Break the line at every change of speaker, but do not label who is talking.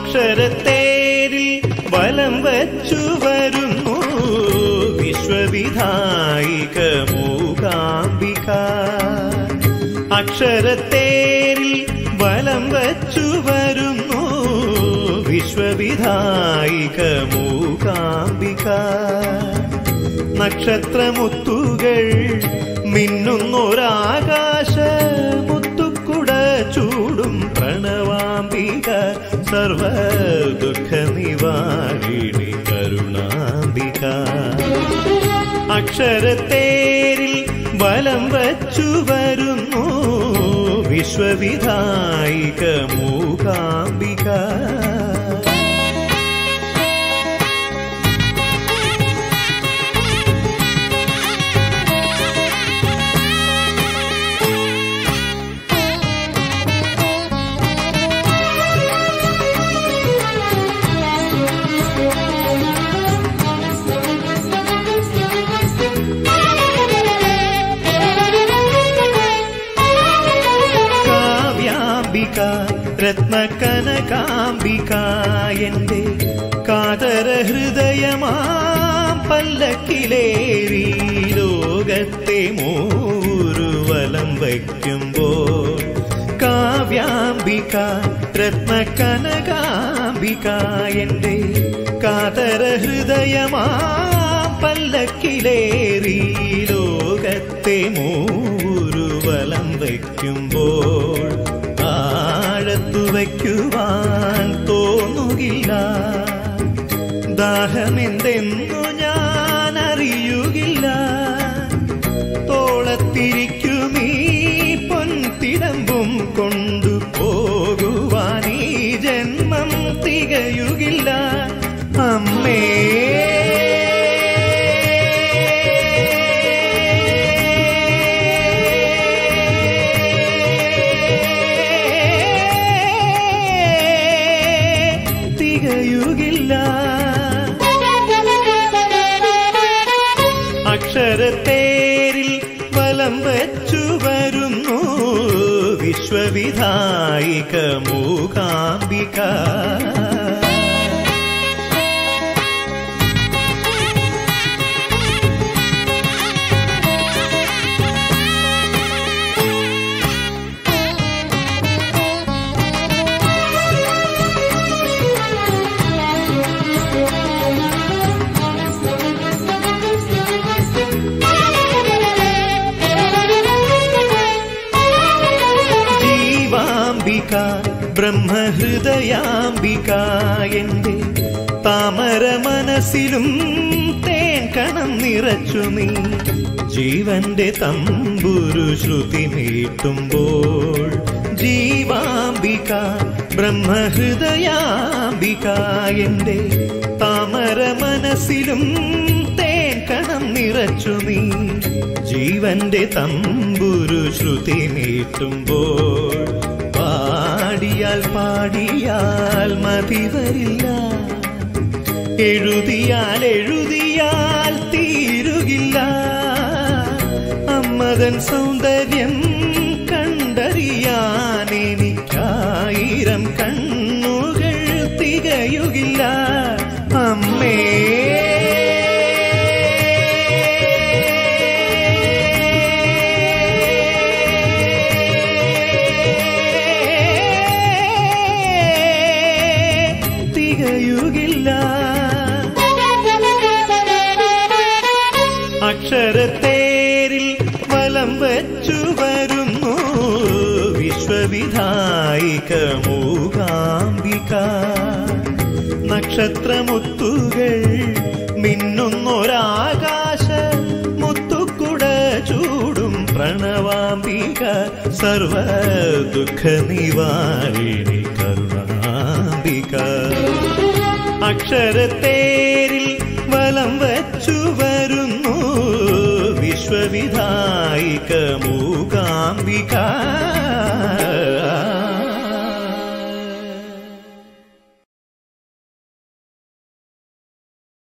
അക്ഷരത്തേരിൽ വലം വച്ചു വരുന്നു വിശ്വവിധായിക മൂകാംബിക അക്ഷരത്തേരിൽ വലം വച്ചു വരുന്നു വിശ്വവിധായിക മൂകാംബിക നക്ഷത്രമുത്തുകൾ മിന്നുന്നൊരാകാശ മുത്തുക്കുട ചൂടും പ്രണവാംബിക സർവ ദുഃഖ നിവാരിണി കരുണാംബിക അക്ഷരത്തേരിൽ വലം വച്ചു വരുന്നു വിശ്വവിധായിക മൂകാംബിക കാവ്യാംബിക രത്നകനകാംബിക എന്റെ കാതര ഹൃദയമാം പല്ലക്കിലേറി ലോകത്തെ മൂരുവലം വയ്ക്കുമ്പോൾ കാവ്യാംബിക രത്നകനകാംബിക എന്റെ കാതര ഹൃദയമാം പല്ലക്കിലേറി ലോകത്തെ മൂരുവലം വയ്ക്കുമ്പോൾ ആഴത്തു വയ്ക്കുവാൻ തോന്നുകില്ല ദാഹമെന്തെന്നു ഞാൻ അറിയുകില്ല തോളത്തിരിക്കുമീ പൊൻതിടമ്പും കൊണ്ടു പോകുവാൻ ഈ ജന്മം തികയുകില്ല അമ്മേ തികയുകില്ല അക്ഷരത്തേരിൽ വലം വച്ചു വരുന്നു വിശ്വവിധായിക മൂകാംബിക ജീവാംബിക ബ്രഹ്മഹൃദയാംബിക എന്റെ താമര മനസ്സിലും തേൻ കണം നിറച്ചു നീ ജീവന്റെ തമ്പുരു ശ്രുതി നീട്ടുമ്പോൾ ജീവാംബിക ബ്രഹ്മഹൃദയാംബിക എന്റെ താമര മനസ്സിലും തേൻ കണം നിറച്ചു നീ ജീവന്റെ തമ്പുരു ശ്രുതി നീട്ടുമ്പോൾ പാടിയാൽ പാടിയാൽ മതി വരില്ല എഴുതിയാൽ എഴുതിയാൽ തീരുകില്ല അമ്മതൻ സൗന്ദര്യം കണ്ടറിയാൻ എനിക്കായിരം കണ്ണുകൾ തികയുകില്ല അമ്മേ തികയുകില്ല അക്ഷരത്തേരിൽ വലം വച്ചു വരുന്നു വിശ്വവിധായിക മൂകാംബിക നക്ഷത്രമുത്തുകൾ മിന്നുന്നൊരാകാശ മുത്തുക്കുട ചൂടും പ്രണവാംബിക സർവ ദുഃഖ നിവാരിണി കരുണാംബിക അക്ഷരത്തേരിൽ വലം വച്ചു വരുന്നു വിശ്വവിധായിക മൂ